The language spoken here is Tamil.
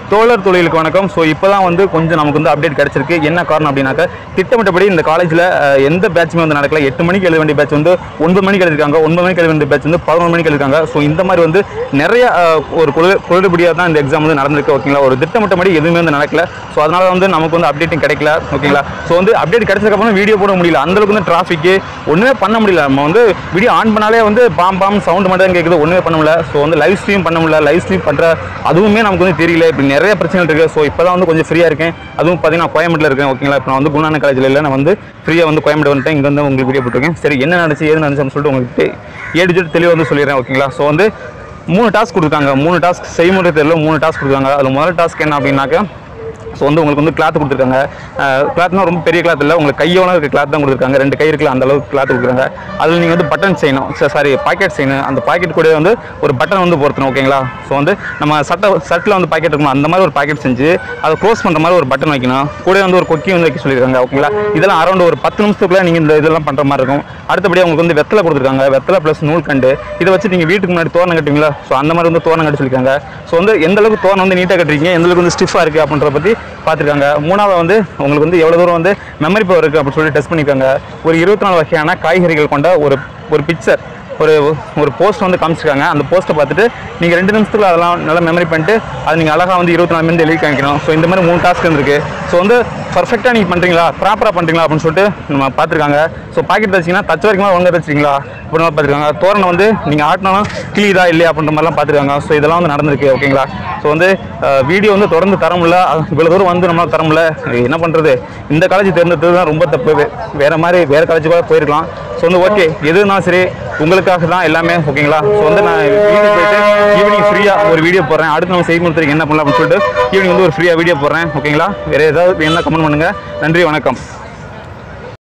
தோழர் தொழிலுக்கு வணக்கம் ஸோ இப்போ தான் வந்து கொஞ்சம் நமக்கு வந்து அப்டேட் கிடச்சிருக்கு என்ன காரணம் அப்படின்னாக்க திட்டமிட்டபடி இந்த காலேஜில் இந்த பேட்ச்மே வந்து நடக்கல எட்டு மணிக்கு எழுத வேண்டிய பேட்ச் வந்து ஒன்பது மணிக்கு எழுதிருக்காங்க ஒன்பது மணிக்கு எழுத வேண்டிய பேட்ச் வந்து பதினொன்று மணிக்கு எழுதிருக்காங்க ஸோ இந்த மாதிரி வந்து நிறைய அஹ், ஒரு குழு குழுபடியாக தான் இந்த எக்ஸாம் வந்து நடந்திருக்கு ஓகேங்களா ஒரு திட்டமிட்டபடி எதுவுமே வந்து நடக்கல ஸோ அதனால வந்து நமக்கு வந்து அப்டேட்டும் கிடைக்கல ஓகேங்களா ஸோ வந்து அப்டேட் கிடைச்சதுக்கப்புறம் வீடியோ போட முடியல அந்த அளவுக்கு வந்து டிராஃபிக்கு ஒன்றுமே பண்ண முடியல நம்ம வந்து வீடியோ ஆன் பண்ணாலே வந்து பாம் பாம் சவுண்ட் மட்டும் தான் கேட்குது ஒன்றுமே பண்ண முடியல ஸோ வந்து லைவ் ஸ்ட்ரீம் பண்ண முடியல லைவ் ஸ்ட்ரீம் பண்ணுற அதுவுமே நமக்கு வந்து தெரியல இப்படி நிறைய பிரச்சனைகள் இருக்குது ஸோ இப்போ தான் வந்து கொஞ்சம் ஃப்ரீயாக இருக்கேன் அதுவும் பார்த்தீங்கன்னா கோயம்பேட்டில் இருக்கேன் ஓகேங்களா இப்போ நான் வந்து குணான காலேஜில் இல்லை நான் வந்து ஃப்ரீயாக வந்து கோயம்பேடு வந்துட்டேன் இங்கே வந்து உங்களுக்கு வீடியோ போட்டிருக்கேன் சரி என்ன நடந்துச்சு ஏது நடந்துச்சுன்னு சொல்லிட்டு உங்களுக்கு ஏடு ஜெட் தெளிவாக வந்து சொல்லிடுறேன் ஓகேங்களா ஸோ வந்து மூணு டாஸ்க் கொடுத்துருக்காங்க மூணு டாஸ்க் செய்முறை தெரியல மூணு டாஸ்க் கொடுத்துருக்காங்க அதில் முதல் டாஸ்க் என்ன அப்படின்னாக்க ஸோ வந்து உங்களுக்கு வந்து கிளாத் கொடுத்துருக்காங்க கிளாத்னா ரொம்ப பெரிய கிளாத் இல்லை உங்களுக்கு கையோட இருக்க கிளாத் தான் கொடுத்துருக்காங்க ரெண்டு கை இருக்குல்ல அந்த அளவுக்கு கிளாத் கொடுக்குறாங்க அதில் நீங்கள் வந்து பட்டன் செய்யணும் சாரி பாக்கெட் செய்யணும் அந்த பாக்கெட் கூட வந்து ஒரு பட்டன் வந்து பொருத்தணும் ஓகேங்களா ஸோ வந்து நம்ம சட்டை சட்டில் வந்து பாக்கெட் இருக்கணும் அந்த மாதிரி ஒரு பாக்கெட் செஞ்சு அதை க்ளோஸ் பண்ணுற மாதிரி ஒரு பட்டன் வைக்கணும் கூட வந்து ஒரு கொக்கி வந்து வைக்க சொல்லியிருக்காங்க ஓகேங்களா இதெல்லாம் அரௌண்ட் ஒரு பத்து நிமிஷத்துக்குள்ள நீங்கள் இந்த இதெல்லாம் பண்ணுற மாதிரி இருக்கும் அடுத்தபடி உங்களுக்கு வந்து வெத்தலை கொடுத்துருக்காங்க வெத்தலை ப்ளஸ் நூல்கண்டு இதை வச்சு நீங்கள் வீட்டுக்கு முன்னாடி தோரணம் கட்டுவீங்களா ஸோ அந்த மாதிரி வந்து தோரணம் கட்டி சொல்லியிருக்காங்க ஸோ வந்து எந்த அளவுக்கு தோரணம் வந்து நீட்டாக கட்டுறீங்க எந்த அளவுக்கு வந்து ஸ்டிஃபாக இருக்குது அப்படின்றத பற்றி பார்த்துருக்காங்க மூணாவது வந்து உங்களுக்கு வந்து எவ்வளோ தூரம் வந்து மெமரி பவர் இருக்குது அப்படின்னு சொல்லி டெஸ்ட் பண்ணியிருக்காங்க ஒரு இருபத்தி நாலு வகையான காய்கறிகள் கொண்ட ஒரு ஒரு பிக்சர் ஒரு ஒரு போஸ்ட் வந்து காமிச்சிருக்காங்க அந்த போஸ்ட்டை பார்த்துட்டு நீங்கள் ரெண்டு நிமிஷத்துல அதெல்லாம் நல்லா மெமரி பண்ணிட்டு அது நீங்கள் அழகாக வந்து இருபத்தி நாலு மினிட் எழுதி காமிக்கணும் ஸோ இந்த மாதிரி மூணு டாஸ்க் இருந்திருக்கு ஸோ வந்து பர்ஃபெக்டாக நீங்கள் பண்ணுறீங்களா ப்ராப்பராக பண்ணுறீங்களா அப்படின்னு சொல்லிட்டு நம்ம பார்த்துருக்காங்க ஸோ பாக்கெட் வச்சிங்கன்னா தச்ச வரைக்கும் ஒழுங்காக தச்சிங்களா அப்படின்னு பார்த்துருக்காங்க தோரணம் வந்து நீங்கள் ஆட்டினாலும் கிளியுதா இல்லையா அப்படின்ற மாதிரிலாம் பார்த்துருக்காங்க ஸோ இதெல்லாம் வந்து நடந்திருக்கு ஓகேங்களா ஸோ வந்து வீடியோ வந்து தொடர்ந்து தர முடியல அது இவ்வளோ தூரம் வந்து நம்மளால் தர முடியல என்ன பண்ணுறது இந்த காலேஜ் தேர்ந்தெடுத்தது தான் ரொம்ப தப்பு வே- வேற மாதிரி வேறு காலேஜ் கூட போயிருக்கலாம் ஸோ வந்து ஓகே எதுனாலும் சரி உங்களுக்காக தான் எல்லாமே ஓகேங்களா ஸோ வந்து நான் வீட்டுக்கு போயிட்டு ஈவினிங் ஃப்ரீயாக ஒரு வீடியோ போடுறேன் அடுத்து நம்ம செய்முறைக்கு என்ன பண்ணலாம் அப்படின்னு சொல்லிட்டு ஈவினிங் வந்து ஒரு ஃப்ரீயாக வீடியோ போடுறேன் ஓகேங்களா வேறு ஏதாவது என்ன கமெண்ட் பண்ணுங்கள் நன்றி வணக்கம்